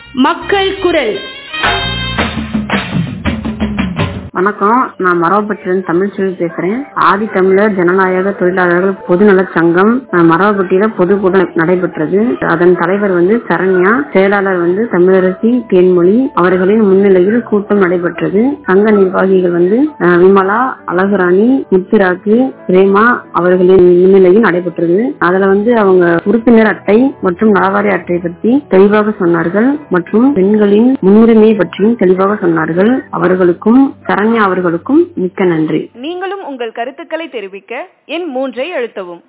மக்கள் குரல் வணக்கம் நான் மரவப்பட்டியிலிருந்து தமிழ்ச்செல்வி பேசுறேன் ஆதி தமிழர் ஜனநாயக தொழிலாளர்கள் பொதுநல சங்கம் அஹ், மரவப்பட்டியில பொதுக்கூட்டம் நடைபெற்றது அதன் தலைவர் வந்து சரண்யா செயலாளர் வந்து தமிழரசி தேன்மொழி அவர்களின் முன்னிலையில் கூட்டம் நடைபெற்றது சங்க நிர்வாகிகள் வந்து அஹ், விமலா அழகுராணி முத்துராக்கு பிரேமா அவர்களின் முன்னிலையில் நடைபெற்றது அதுல வந்து அவங்க உறுப்பினர் அட்டை மற்றும் நலவாரி அட்டை பற்றி தெளிவாக சொன்னார்கள் மற்றும் பெண்களின் முன்னுரிமை பற்றியும் தெளிவாக சொன்னார்கள் அவர்களுக்கும் சரண்யா அவர்களுக்கும் மிக்க நன்றி நீங்களும் உங்கள் கருத்துக்களை தெரிவிக்க எண் மூன்றை அழுத்தவும்